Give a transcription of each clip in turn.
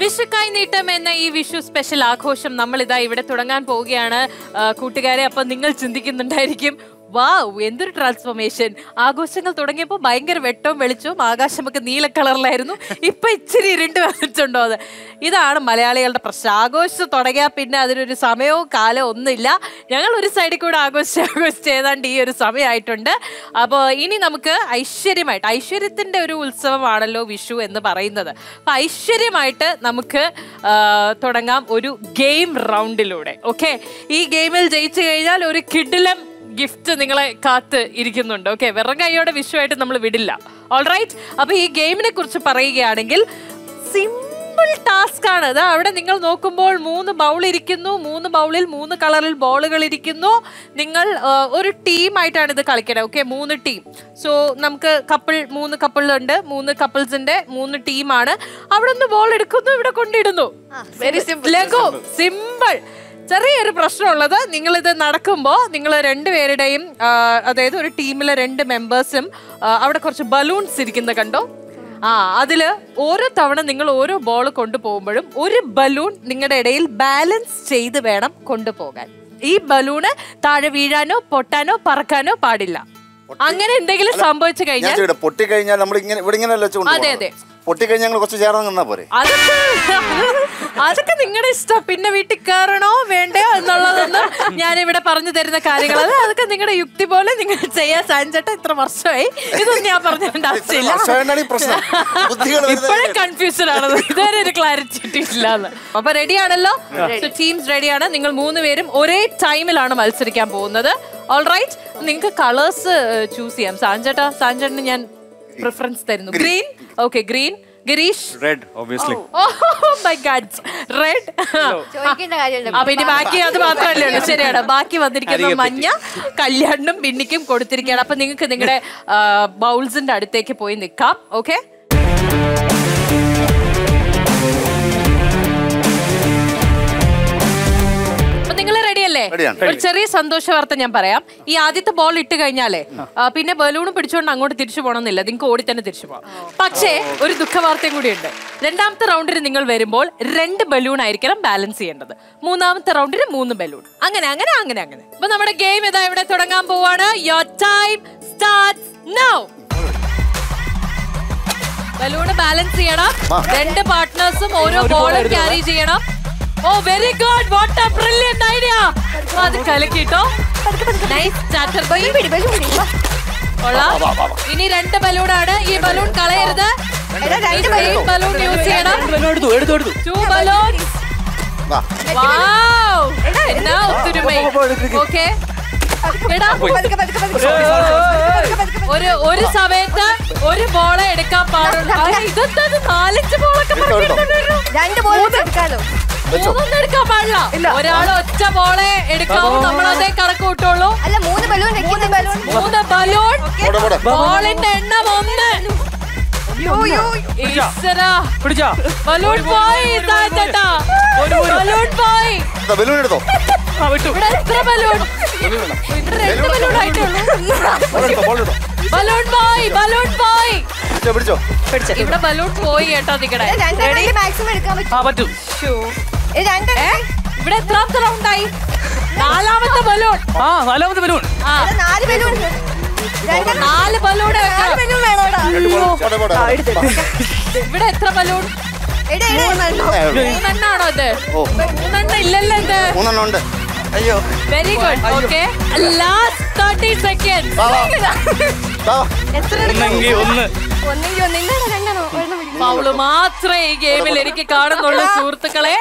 വിഷുക്കായി നീട്ടം എന്ന ഈ വിഷു സ്പെഷ്യൽ ആഘോഷം നമ്മൾ ഇതാ ഇവിടെ തുടങ്ങാൻ പോവുകയാണ് ആ, കൂട്ടുകാരെ അപ്പൊ നിങ്ങൾ ചിന്തിക്കുന്നുണ്ടായിരിക്കും വാവ് എന്തൊരു ട്രാൻസ്ഫോർമേഷൻ ആഘോഷങ്ങൾ തുടങ്ങിയപ്പോൾ ഭയങ്കര വെട്ടവും വെളിച്ചവും ആകാശമൊക്കെ നീല കളറിലായിരുന്നു ഇപ്പൊ ഇച്ചിരി ഇരുണ്ട് വന്നിട്ടുണ്ടോ അത് ഇതാണ് മലയാളികളുടെ പ്രശ്നം ആഘോഷം തുടങ്ങിയാൽ പിന്നെ അതിനൊരു സമയവും കാലവും ഒന്നുമില്ല ഞങ്ങൾ ഒരു സൈഡിൽ കൂടെ ആഘോഷിച്ച് ആഘോഷിച്ച് ഏതാണ്ട് ഈ ഒരു സമയമായിട്ടുണ്ട് അപ്പോൾ ഇനി നമുക്ക് ഐശ്വര്യമായിട്ട് ഐശ്വര്യത്തിന്റെ ഒരു ഉത്സവമാണല്ലോ വിഷു എന്ന് പറയുന്നത് അപ്പൊ ഐശ്വര്യമായിട്ട് നമുക്ക് ആ, തുടങ്ങാം ഒരു ഗെയിം റൗണ്ടിലൂടെ ഓക്കെ ഈ ഗെയിമിൽ ജയിച്ചു കഴിഞ്ഞാൽ ഒരു കിഡിലം ഗിഫ്റ്റ് നിങ്ങളെ കാത്ത് ഇരിക്കുന്നുണ്ട് ഓക്കെ വെറും കൈയോടെ വിഷുവായിട്ട് നമ്മൾ വിടില്ല ഓൾറൈറ്റ് അപ്പൊ ഈ ഗെയിമിനെ കുറിച്ച് പറയുകയാണെങ്കിൽ സിമ്പിൾ ടാസ്ക് ആണ് അതാ അവിടെ നിങ്ങൾ നോക്കുമ്പോൾ മൂന്ന് ബൗൾ ഇരിക്കുന്നു മൂന്ന് ബൗളിൽ മൂന്ന് കളറിൽ ബോളുകൾ ഇരിക്കുന്നു നിങ്ങൾ ആ, ഒരു ടീമായിട്ടാണ് ഇത് കളിക്കുന്നത് ഓക്കെ മൂന്ന് ടീം സോ നമുക്ക് കപ്പിൾ മൂന്ന് കപ്പിളുണ്ട് മൂന്ന് കപ്പിൾസിന്റെ മൂന്ന് ടീമാണ് അവിടെ നിന്ന് ബോൾ എടുക്കുന്നു ഇവിടെ കൊണ്ടിടുന്നു വെരി സിമ്പിൾ ലഘു സിമ്പിൾ ചെറിയൊരു പ്രശ്നമുള്ളത് നിങ്ങൾ ഇത് നടക്കുമ്പോൾ നിങ്ങൾ രണ്ടുപേരുടെയും ആ, അതായത് ഒരു ടീമിലെ രണ്ട് മെമ്പേഴ്സും അവിടെ കുറച്ച് ബലൂൺസ് ഇരിക്കുന്ന കണ്ടോ ആ അതില് ഓരോ തവണ നിങ്ങൾ ഓരോ ബോൾ കൊണ്ടുപോകുമ്പോഴും ഒരു ബലൂൺ നിങ്ങളുടെ ഇടയിൽ ബാലൻസ് ചെയ്ത് വേണം കൊണ്ടുപോകാൻ ഈ ബലൂണ് താഴെ വീഴാനോ പൊട്ടാനോ പറക്കാനോ പാടില്ല അങ്ങനെ എന്തെങ്കിലും സംഭവിച്ചു ഞാൻ കഴിഞ്ഞാൽ ചോദിക്കട്ടെ പൊട്ടിക്കഴിഞ്ഞാൽ നമ്മൾ ഇങ്ങനെ ഇവിടെ ഇങ്ങനെ വെച്ചുകൊണ്ട് അതെ, അതെ. പൊട്ടിക്കഴിഞ്ഞാൽ ഞങ്ങൾ കുറച്ച് ചേർന്ന് നിന്നാ പോരെ അതൊക്കെ അതൊക്കെ നിങ്ങളുടെ ഇഷ്ടം പിന്നെ വീട്ടിൽ കയറണോ വേണ്ടയോ എന്നുള്ളതൊന്നും ഞാൻ ഇവിടെ പറഞ്ഞു തരുന്ന കാര്യങ്ങൾ അത് അതൊക്കെ നിങ്ങളുടെ യുക്തി പോലെ നിങ്ങൾ ചെയ്യാൻ സാധിച്ചിട്ട് ഇത്ര വർഷമായി ഇതൊന്നും ഞാൻ പറഞ്ഞു തരേണ്ട ആവശ്യമില്ല വർഷമായിട്ടാണ് ഈ പ്രശ്നം ബുദ്ധികൾ വരുന്നത് ഇപ്പോഴും കൺഫ്യൂഷൻ ആണ് ഇതുവരെ ഒരു ക്ലാരിറ്റി ഇല്ലാന്ന് അപ്പൊ റെഡി ആണല്ലോ ടീംസ് റെഡിയാണ് നിങ്ങൾ മൂന്ന് പേരും ഒരേ ടൈമിലാണ് മത്സരിക്കാൻ പോകുന്നത് ഓൾറൈറ്റ് നിങ്ങൾക്ക് കളേഴ്സ് ചൂസ് ചെയ്യാം സാഞ്ചേട്ടാ സാഞ്ചേട്ടന് ഞാൻ പ്രിഫറൻസ് തരുന്നു green okay green Girish red obviously my God red ചോദിക്കേണ്ട കാര്യമുണ്ട് അപ്പൊ ഇനി ബാക്കി അത് മാത്രമല്ലേ ഉള്ളൂ ശരിയാണ് ബാക്കി വന്നിരിക്കുന്ന മഞ്ഞ കല്യാണിനും പിന്നിക്കും കൊടുത്തിരിക്കുകയാണ് അപ്പൊ നിങ്ങൾക്ക് നിങ്ങളുടെ ബൗൾസിന്റെ അടുത്തേക്ക് പോയി നിൽക്കാം ഓക്കെ അപ്പൊ നിങ്ങൾ റെഡി അല്ലേ റെഡിയാണ്. ഒരു ചെറിയ സന്തോഷ വാർത്ത ഞാൻ പറയാം ഈ ആദ്യത്തെ ബോൾ ഇട്ട് കഴിഞ്ഞാലേ ആ, പിന്നെ ബലൂൺ പിടിച്ചുകൊണ്ട് അങ്ങോട്ട് തിരിച്ചു പോകണമെന്നില്ല നിങ്ങൾക്ക് ഓടി തന്നെ തിരിച്ചു പോകാം പക്ഷേ ഒരു ദുഃഖ വാർത്തയും കൂടിയുണ്ട് രണ്ടാമത്തെ റൗണ്ടിന് നിങ്ങൾ വരുമ്പോൾ രണ്ട് ബലൂൺ ആയിരിക്കണം ബാലൻസ് ചെയ്യേണ്ടത് മൂന്നാമത്തെ റൗണ്ടിന് മൂന്ന് ബലൂൺ അങ്ങനെ അങ്ങനെ അങ്ങനെ അങ്ങനെ അപ്പൊ നമ്മുടെ ഗെയിം ഇതാ ഇവിടെ തുടങ്ങാൻ പോവാണ് your time start now balloon balance ചെയ്യണം രണ്ട് പാർട്ട്നേഴ്സും ഓരോ ബോളും ക്യാരി ചെയ്യണം oh very good what a brilliant idea അത് കലക്കിട്ടോ നൈസ് സ്റ്റാർട്ടർ ബൈ കൊള്ളാം ഇനി രണ്ട് ബലൂണാണ് ഈ ബലൂൺ കളയരുത് ബലൂൺ യൂസ് ചെയ്യണം എടുത്തു എടുത്തു എടുത്തു ടു ബലൂൺസ് വാ. വൗ എന്നാ ഒത്തൊരുമൈ ഓക്കെ എടാ ഒരു ഒരു സമയത്ത് ഒരു ബോളെ എടുക്കാൻ പാടുള്ളൂ ആ, ഇതെന്താ ഇത് നാലഞ്ച് ബോളൊക്കെ പറഞ്ഞിട്ടുണ്ടല്ലോ. രണ്ട് ബോളും എടുക്കാലോ മൂന്നൊന്നും എടുക്കാൻ പാടില്ല ഒരാൾ ഒറ്റ ബോളെ എടുക്കാവൂ നമ്മൾ അതേ കണക്ക് കൂട്ടുള്ളൂ അല്ല മൂന്ന് ബലൂൺ മൂന്ന് ബലൂൺ മൂന്ന് ബലൂൺ പോടെ, പോടെ. ബോളിന്റെ എണ്ണം ഒന്ന് ഈശ്വരാ പിടിച്ചാ ബലൂൺ പോയി ചേട്ടാ ബലൂൺ പോയി ഇതാ, ബലൂൺ എടുത്തോ ആ വിട്ടു ഇവിടെ എത്ര ബലൂൺ ഇവിടെ രണ്ട് ബലൂൺ ആയിട്ടുള്ളൂ ബോൾ എടുത്തോ ബോൾ എടുത്തോ ബലൂൺ പോയി ബലൂൺ പോയി പിടിച്ചോ പിടിച്ചോ ഇവിടെ ബലൂൺ പോയി കേട്ടോ നിക്കടെ രണ്ടെണ്ണം മാക്സിമം എടുക്കാൻ പറ്റും ആ പറ്റും ഇത് രണ്ടെണ്ണം ഇവിടെ എത്രാമത്തെ റൗണ്ടായി നാലാമത്തെ ബലൂൺ ആ നാലാമത്തെ ബലൂൺ ആ ഇത് നാല് ബലൂൺ രണ്ടെണ്ണം നാല് ബലൂൺ നാല് ബലൂൺ വേണോടാ പോടെ, പോടെ. ഇവിടെ എത്ര ബലൂൺ എടേ എടേ മൂന്നെണ്ണാണോ ഇത് ഓ മൂന്നെണ്ണം ഇല്ലല്ലോ ഇത് മൂന്നെണ്ണം ഉണ്ട് അയ്യോ very good okay last thirty second വാ, വാ. വാ. എത്ര ഒന്നെങ്കിൽ ഒന്ന് ഒന്നെങ്കിൽ ഒന്ന് ഇന്നാണ് രണ്ടെണ്ണോ ഒരെണ്ണം പിടിക്കും പൗള് മാത്രമേ ഈ ഗെയിമിൽ എനിക്ക് കാണുന്നുള്ളൂ സുഹൃത്തുക്കളെ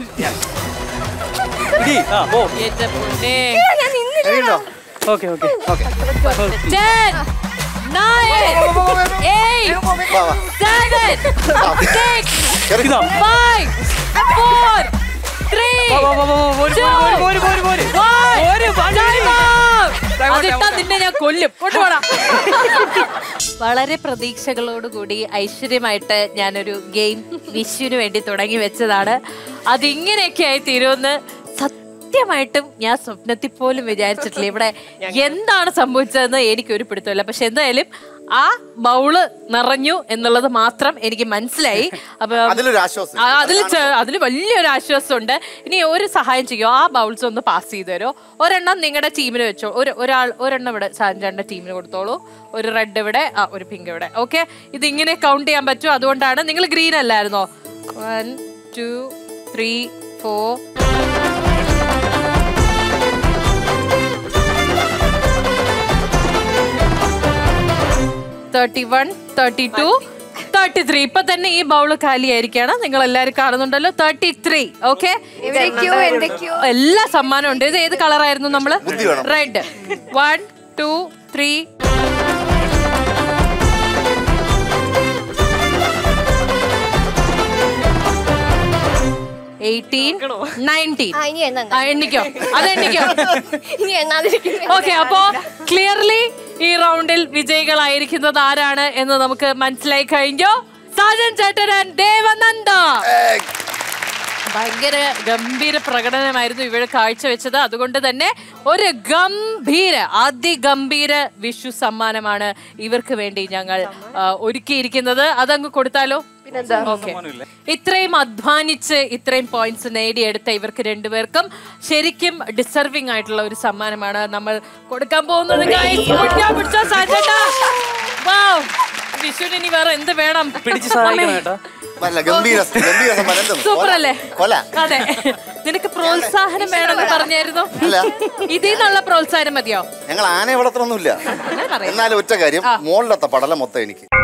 ഇടി ആ ഓ എന്റെ പൊന്നേ ഞാൻ നിന്നില്ല ശരിയുണ്ടോ? Okay okay okay Ten, nine, eight, വാ, വാ. seven, six, കേറി. ഇതാ five, four, three, വാ, വാ, വാ, വാ, വാ, പോര്, two, പോര്, പോര്, പോര്, പോര്. one. പോര്, വണ്ടി. Time out. Time out, അതിട്ടാ time out. നിന്നെ ഞാൻ കൊല്ലും കൊണ്ടുപോടാ വളരെ പ്രതീക്ഷകളോടുകൂടി ഐശ്വര്യമായിട്ട് ഞാനൊരു ഗെയിം വിഷുവിന് വേണ്ടി തുടങ്ങി വെച്ചതാണ് അതിങ്ങനെയൊക്കെ ആയി തീരുമെന്ന് സത്യമായിട്ടും ഞാൻ സ്വപ്നത്തിൽ പോലും വിചാരിച്ചിട്ടില്ല ഇവിടെ എന്താണ് സംഭവിച്ചതെന്ന് എനിക്കൊരു പിടുത്തമില്ല പക്ഷെ എന്തായാലും ആ ബൗള് നിറഞ്ഞു എന്നുള്ളത് മാത്രം എനിക്ക് മനസ്സിലായി അപ്പൊ അതിലൊരു ആശ്വാസം ആ, അതിൽ അതിൽ വലിയൊരു ആശ്വാസമുണ്ട് ഇനി ഒരു സഹായം ചെയ്യോ ആ ബൗൾസ് ഒന്ന് പാസ് ചെയ്ത് തരോ ഒരെണ്ണം നിങ്ങളുടെ ടീമിന് വെച്ചോ ഒരു ഒരാൾ ഒരെണ്ണം ഇവിടെ സാൻജാന്റെ ടീമിന് കൊടുത്തോളൂ ഒരു റെഡ് ഇവിടെ ആ ഒരു പിങ്ക് ഇവിടെ ഓക്കെ ഇത് ഇങ്ങനെ കൗണ്ട് ചെയ്യാൻ പറ്റും അതുകൊണ്ടാണ് നിങ്ങൾ ഗ്രീൻ അല്ലായിരുന്നോ one two three four thirty one thirty two thirty three ഇപ്പൊ തന്നെ ഈ ബൗള് കാലിയായിരിക്കാണ് നിങ്ങൾ എല്ലാവരും കാണുന്നുണ്ടല്ലോ തേർട്ടി ത്രീ ഓക്കെ എവിടേക്കോ എന്തൊക്കെയോ എല്ലാ സമ്മാനം ഉണ്ട് ഇത് ഏത് കളറായിരുന്നു നമ്മള് ബുദ്ധി വേണം. Red one two three eighteen nineteen ആ ഇനി എണ്ണ ആ എണ്ണിക്കോ അത് എണ്ണിക്കോ ഇനി എണ്ണാതിരിക്കുന്നു ഓക്കെ അപ്പോ ക്ലിയർലി ഈ റൗണ്ടിൽ വിജയികളായിരിക്കുന്നത് ആരാണ് എന്ന് നമുക്ക് മനസ്സിലായി കഴിഞ്ഞോ സാജൻ ചേട്ടൻ ദേവനന്ദ ഭയങ്കര ഗംഭീര പ്രകടനമായിരുന്നു ഇവിടെ കാഴ്ചവെച്ചത് അതുകൊണ്ട് തന്നെ ഒരു ഗംഭീര അതിഗംഭീര വിഷു സമ്മാനമാണ് ഇവർക്ക് വേണ്ടി ഞങ്ങൾ ആ, ഒരുക്കിയിരിക്കുന്നത് അതങ്ങ് കൊടുത്താലോ ഓക്കെ ഇത്രയും അധ്വാനിച്ച് ഇത്രയും പോയിന്റ്സ് നേടിയെടുത്ത ഇവർക്ക് രണ്ടുപേർക്കും ശരിക്കും ഡിസർവിംഗ് ആയിട്ടുള്ള ഒരു സമ്മാനമാണ് നമ്മൾ കൊടുക്കാൻ പോകുന്നത് guys. പിടിച്ചോ, പിടിച്ചോ, സാജേട്ടാ. Wow. വിഷുവിന് ഇനി വേറെ എന്ത് വേണം പിടിച്ച് സഹായിക്കണം കേട്ടോ നല്ല ഗംഭീര ഗംഭീര സമ്മാനം എന്തെന്ന്? സൂപ്പർ അല്ലേ കൊല അതെ നിനക്ക് പ്രോത്സാഹനം വേണമെന്ന് പറഞ്ഞായിരുന്നു അല്ല. ഇതിൽ നിന്നുള്ള പ്രോത്സാഹനം മതിയോ ഞങ്ങൾ ആനയെ വളർത്തണമൊന്നുമില്ല അങ്ങനെ പറയാം എന്നാലും ഒറ്റ കാര്യം മുകളിലത്തെ പടലം മൊത്തം എനിക്ക്